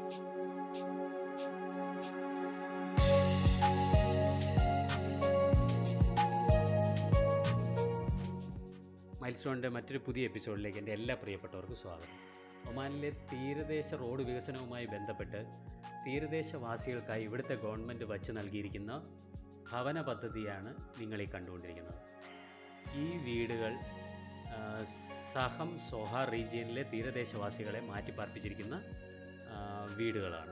mile സ്റ്റോണിൻ്റെ മറ്റൊരു പുതിയ എപ്പിസോഡിലേക്ക് എൻ്റെ എല്ലാ പ്രിയപ്പെട്ടവർക്കും സ്വാഗതം ഒമാനിലെ തീരദേശ റോഡ് വികസനവുമായി ബന്ധപ്പെട്ട് തീരദേശവാസികൾക്കായി ഇവിടുത്തെ ഗവൺമെൻറ് വച്ച് നൽകിയിരിക്കുന്ന ഭവന പദ്ധതിയാണ് നിങ്ങൾ ഈ കണ്ടുകൊണ്ടിരിക്കുന്നത് ഈ വീടുകൾ ആ, സഹം സോഹ റീജിയനിലെ തീരദേശവാസികളെ മാറ്റിപ്പാർപ്പിച്ചിരിക്കുന്ന ആ, വീടുകളാണ്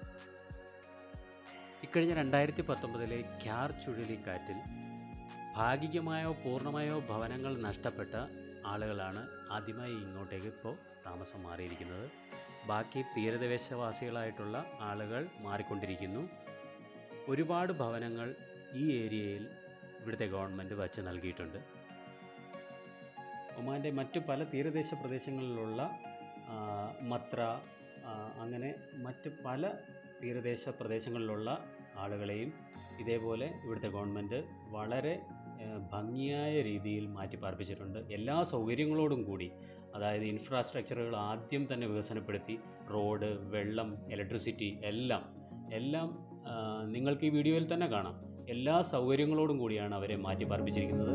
ഇക്കഴിഞ്ഞ രണ്ടായിരത്തി പത്തൊമ്പതിലെ ഖ്യാർ ചുഴലിക്കാറ്റിൽ ഭാഗികമായോ പൂർണ്ണമായോ ഭവനങ്ങൾ നഷ്ടപ്പെട്ട ആളുകളാണ് ആദ്യമായി ഇങ്ങോട്ടേക്ക് ഇപ്പോൾ താമസം മാറിയിരിക്കുന്നത് ബാക്കി തീരദേശവാസികളായിട്ടുള്ള ആളുകൾ മാറിക്കൊണ്ടിരിക്കുന്നു ഒരുപാട് ഭവനങ്ങൾ ഈ ഏരിയയിൽ ഇവിടുത്തെ ഗവൺമെൻറ് വച്ച് നൽകിയിട്ടുണ്ട് ഒമാൻ്റെ മറ്റു പല തീരദേശ പ്രദേശങ്ങളിലുള്ള ആ, മത്ര ആ, അങ്ങനെ മറ്റ് പല തീരദേശ പ്രദേശങ്ങളിലുള്ള ആളുകളെയും ഇതേപോലെ ഇവിടുത്തെ ഗവൺമെൻറ് വളരെ ആ, ഭംഗിയായ രീതിയിൽ മാറ്റിപ്പാർപ്പിച്ചിട്ടുണ്ട് എല്ലാ സൗകര്യങ്ങളോടും കൂടി അതായത് ഇൻഫ്രാസ്ട്രക്ചറുകൾ ആദ്യം തന്നെ വികസനപ്പെടുത്തി റോഡ് വെള്ളം ഇലക്ട്രിസിറ്റി എല്ലാം എല്ലാം ആ, നിങ്ങൾക്ക് ഈ വീഡിയോയിൽ തന്നെ കാണാം എല്ലാ സൗകര്യങ്ങളോടും കൂടിയാണ് അവരെ മാറ്റിപ്പാർപ്പിച്ചിരിക്കുന്നത്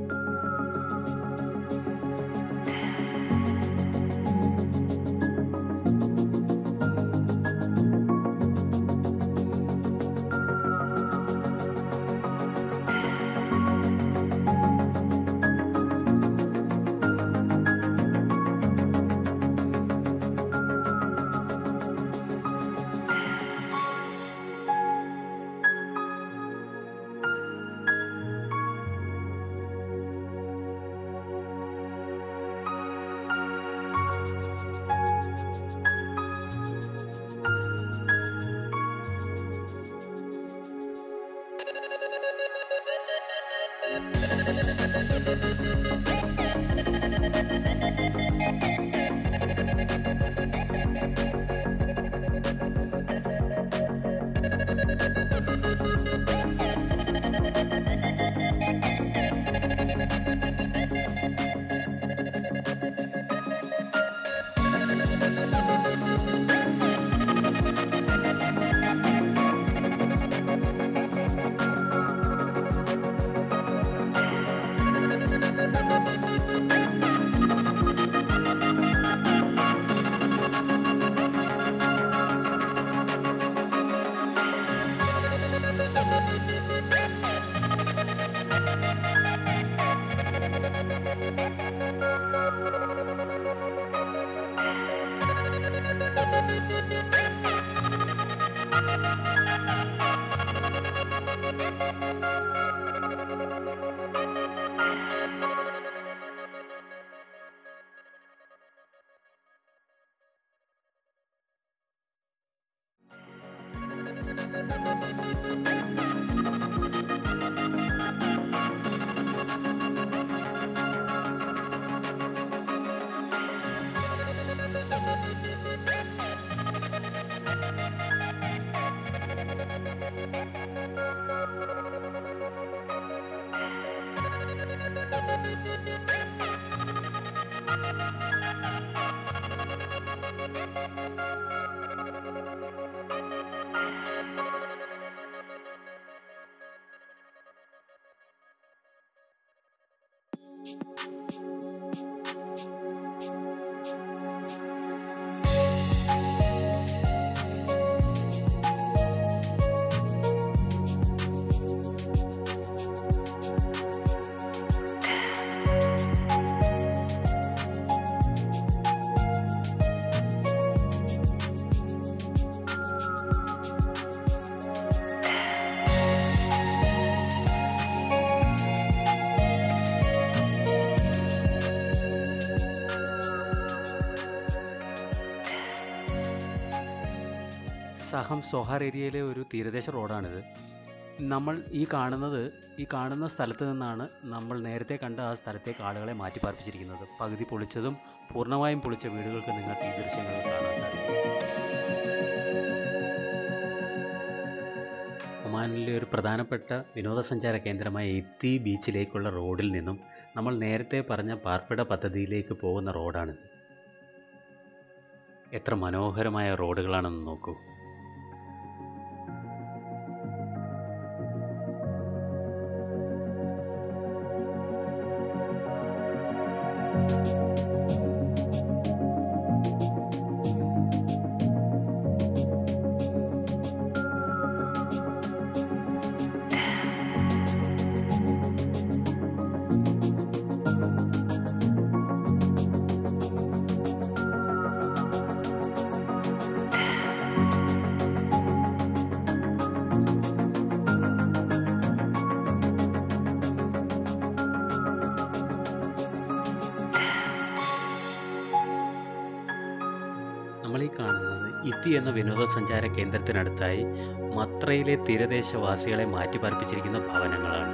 സഹം സോഹാർ ഏരിയയിലെ ഒരു തീരദേശ റോഡാണിത് നമ്മൾ ഈ കാണുന്നത് ഈ കാണുന്ന സ്ഥലത്ത് നിന്നാണ് നമ്മൾ നേരത്തെ കണ്ട ആ സ്ഥലത്തേക്ക് ആളുകളെ മാറ്റിപ്പാർപ്പിച്ചിരിക്കുന്നത് പകുതി പൊളിച്ചതും പൂർണ്ണമായും പൊളിച്ച വീടുകൾക്ക് നിങ്ങൾക്ക് ഈ ദൃശ്യങ്ങളിൽ കാണാൻ സാധിക്കും ഒമാനിലെ ഒരു പ്രധാനപ്പെട്ട വിനോദസഞ്ചാര കേന്ദ്രമായ ഇത്തി ബീച്ചിലേക്കുള്ള റോഡിൽ നിന്നും നമ്മൾ നേരത്തെ പറഞ്ഞ പാർപ്പിട പദ്ധതിയിലേക്ക് പോകുന്ന റോഡാണിത് എത്ര മനോഹരമായ റോഡുകളാണെന്ന് നോക്കൂ നമ്മൾ ഈ കാണുന്നത് ഇത്തി എന്ന വിനോദസഞ്ചാര കേന്ദ്രത്തിനടുത്തായി മത്രയിലെ തീരദേശവാസികളെ മാറ്റിപ്പാർപ്പിച്ചിരിക്കുന്ന ഭവനങ്ങളാണ്